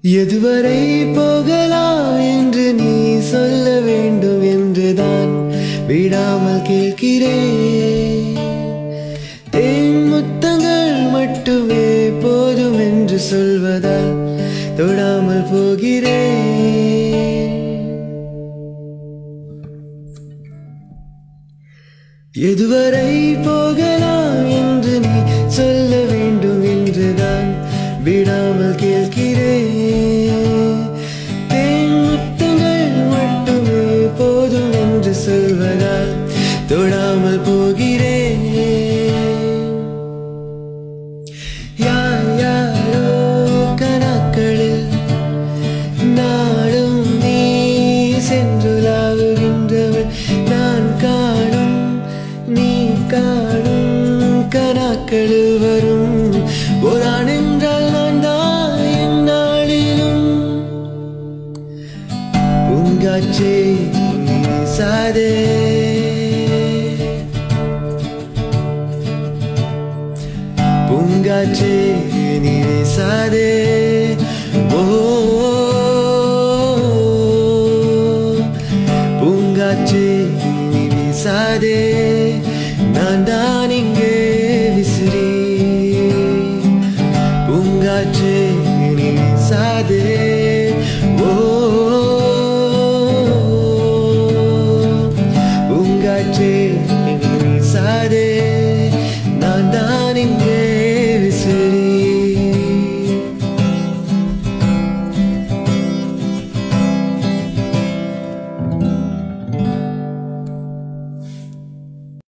எதுவரை போகலாம் என்று நீ சொல்ல வேண்டும் என்றுதான் விடாமல் கேட்கிறேன் தேன் முத்தங்கள் மட்டுமே போதும் என்று சொல்வதால் தொடாமல் போகிறேன் எதுவரை போகலாம் என்று நீ சொல்ல வேண்டும் என்றுதான் விடாமல் கேட்கிறேன் தேன் முத்தங்கள் மட்டுமே போதும் என்று சொல்வதால் தொடாமல் போகிறேன் யார் யாரோ கணக்களில் நாடும் நீ சென்றுலாவுகின்றவள் நான் காணும் நீ காணும் கணக்களில் வரும் ஒரு என்றால் நான் தான் எந்நாளிலும் பூங்காற்றே நீ சாதே பூங்காற்றே நீ சாதே ஓ